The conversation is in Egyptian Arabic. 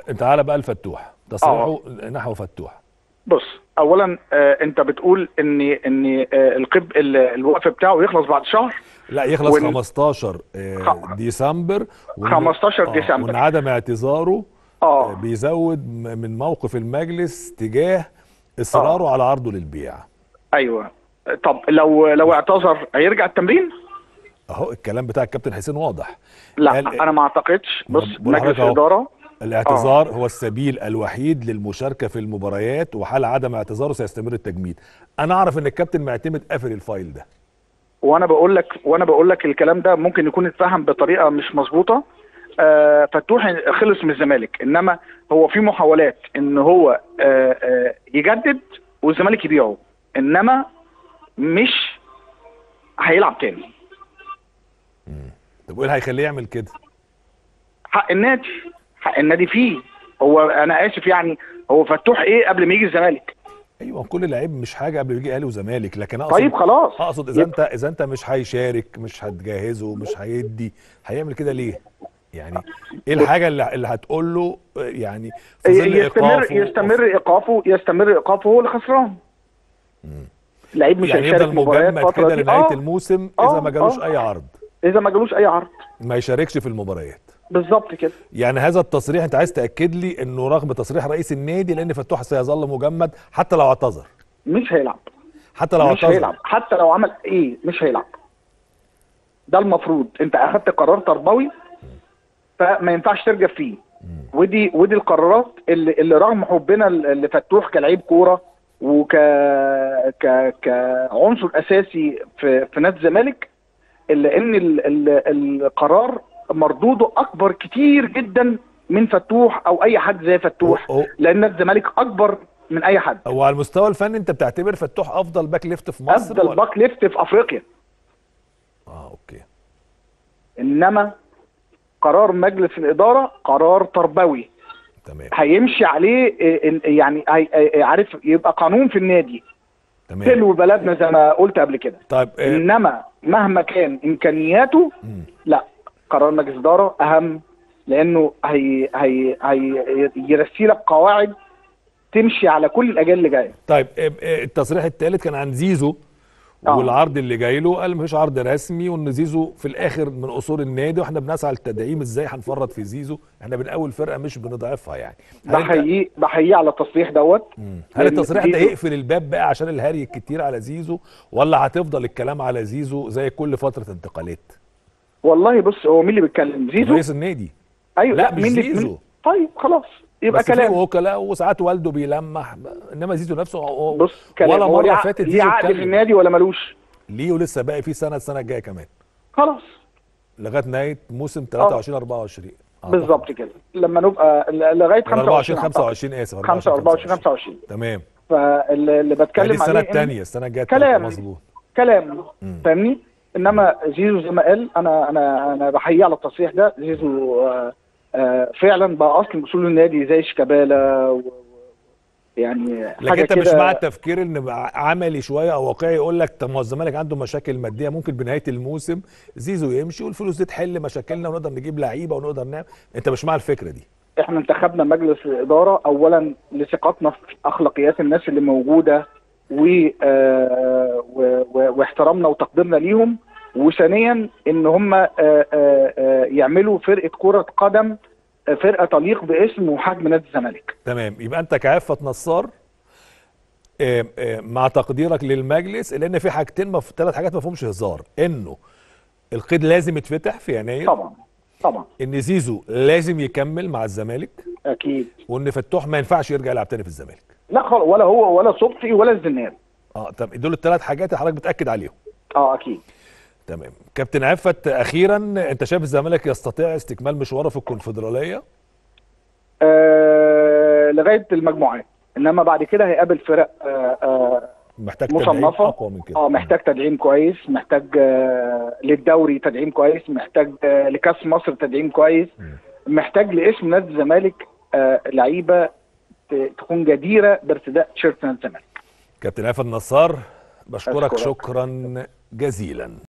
تعالى بقى الفتوح تصريحه نحو فتوح بص اولا آه انت بتقول ان ان آه القب ال- الوقف بتاعه يخلص بعد شهر لا يخلص وال- 15 آه، خ- ديسمبر وإن- 15 آه، ديسمبر. وان عدم اعتذاره اه آه، بيزود م- من موقف المجلس تجاه اصراره على عرضه للبيع ايوه طب لو لو اعتذر هيرجع التمرين؟ اهو الكلام بتاع الكابتن حسين واضح لا قال- انا ما اعتقدش ما بص بقول لحضرتك مجلس أهو. الاداره الاعتذار هو السبيل الوحيد للمشاركه في المباريات وحال عدم اعتذاره سيستمر التجميد انا اعرف ان الكابتن معتمد قافل الفايل ده وانا بقول لك وانا بقول لك الكلام ده ممكن يكون اتفهم بطريقه مش مظبوطه آه فتوح خلص من الزمالك انما هو في محاولات ان هو آه آه يجدد والزمالك يبيعه انما مش هيلعب تاني طب وايه اللي هيخليه يعمل كده حق النادي حق النادي فيه هو انا اسف يعني هو فتوح ايه قبل ما يجي الزمالك ايوه كل لعيب مش حاجه قبل ما يجي اهلي وزمالك لكن اقصد طيب خلاص اقصد اذا يبقى- انت اذا انت مش هيشارك مش هتجهزه مش هيدي هيعمل كده ليه يعني ايه الحاجه اللي, اللي هتقول له آه، يعني في ظل يستمر ايقافه يستمر ايقافه يستمر ايقافه هو اللي خسران لعيب مش يعني هيشارك يفضل مباريات مجمد فتره كده دي لنهايه اه الموسم آه، اذا ما جالوش آه. اي عرض اذا ما جالوش اي عرض ما يشاركش في المباريات بالظبط كده يعني هذا التصريح انت عايز تاكد لي انه رغم تصريح رئيس النادي لان فتوح سيظل مجمد حتى لو اعتذر مش هيلعب حتى لو مش اعتذر هيلعب حتى لو عمل ايه مش هيلعب ده المفروض انت اخدت قرار تربوي فما ينفعش ترجع فيه ودي ودي القرارات اللي, اللي رغم حبنا ل- لفتوح كلاعب كوره وك ك كعنصر اساسي في في نادي الزمالك الا ان ال... ال... القرار مردوده اكبر كتير جدا من فتوح او اي حد زي فتوح هو- هو- لان نادي الزمالك اكبر من اي حد وعلى المستوى الفني انت بتعتبر فتوح افضل باك ليفت في مصر افضل ولا- باك ليفت في افريقيا اه اوكي انما قرار مجلس الاداره قرار تربوي تمام هيمشي عليه إيه، إن- يعني هي- إيه، عارف يبقى قانون في النادي تمام حلو بلدنا زي ما قلت قبل كده طيب آه، انما مهما كان امكانياته مم. لا قرار مجلس الاداره اهم لانه هي هي هي يرسي لك قواعد تمشي على كل الاجيال اللي جايه طيب آه، آه، التصريح الثالث كان عن زيزو آه. والعرض اللي جاي له قال مفيش عرض رسمي وان زيزو في الاخر من اصول النادي واحنا بنسعى للتدعيم ازاي هنفرط في زيزو احنا بنقوي الفرقه مش بنضعفها يعني هل أنت- بحييه بحييه على التصريح دوت مم. هل التصريح ده زيزو- يقفل الباب بقى عشان الهري الكتير على زيزو ولا هتفضل الكلام على زيزو زي كل فتره انتقالات والله بص هو مين اللي بيتكلم زيزو رئيس النادي ايوه لا، مش مين اللي- زيزو. مين- طيب خلاص يبقى بس في كلام وكلاء وساعات والده بيلمح انما زيزو نفسه هو- بص كلام ولا هو ليه مره ع- فاتت ليه زيزو عقد في اتكلم النادي ولا ملوش ليه ولسه باقي في سنه السنه الجايه كمان خلاص لغايه نهايه موسم 23 24 أعتقد. بالظبط كده لما نبقى ل- لغايه ولا 24 25 25 اسف 24 25 تمام فاللي اللي هذه بتكلم السنه عليه إن الثانيه السنه الجايه كلام. التالتة، مظبوط كلام مم. فاهمني انما زيزو زي ما قال انا انا انا بحييه على التصريح ده زيزو آه، آه، فعلا بقى اصل اصول النادي زي شيكابالا و- و- يعني لكن حاجه انت مش كده مع التفكير ان بقى عملي شويه او واقعي يقول لك طب ما هو الزمالك عنده مشاكل ماديه ممكن بنهايه الموسم زيزو يمشي والفلوس دي تحل مشاكلنا ونقدر نجيب لعيبه ونقدر نعمل انت مش مع الفكره دي احنا انتخبنا مجلس الاداره اولا لثقتنا في اخلاقيات الناس اللي موجوده و آه، و- و- واحترامنا وتقديرنا ليهم وثانيا ان هم آه، آه، آه، يعملوا فرقه كره قدم آه، فرقه تليق باسم وحجم نادي الزمالك تمام يبقى انت كعفه نصار آه، آه، مع تقديرك للمجلس لان في حاجتين مف... ثلاث حاجات ما فيهمش هزار انه القيد لازم يتفتح في يناير طبعا طبعا ان زيزو لازم يكمل مع الزمالك اكيد وان فتوح ما ينفعش يرجع يلعب تاني في الزمالك لا خالص ولا هو ولا صبحي ولا الزناد اه طب دول الثلاث حاجات اللي حضرتك بتاكد عليهم اه اكيد تمام كابتن عفت اخيرا انت شايف الزمالك يستطيع استكمال مشواره في الكونفدراليه آه لغايه المجموعات انما بعد كده هيقابل فرق آه آه محتاج تدعيم مصنفه اقوى من كده اه محتاج تدعيم كويس محتاج آه للدوري تدعيم كويس محتاج آه لكاس مصر تدعيم كويس محتاج لاسم نادي الزمالك آه لعيبه ت- تكون جديره بارتداء تيشيرت نادي الزمالك كابتن عفت نصار بشكرك أشكرك. شكرا جزيلا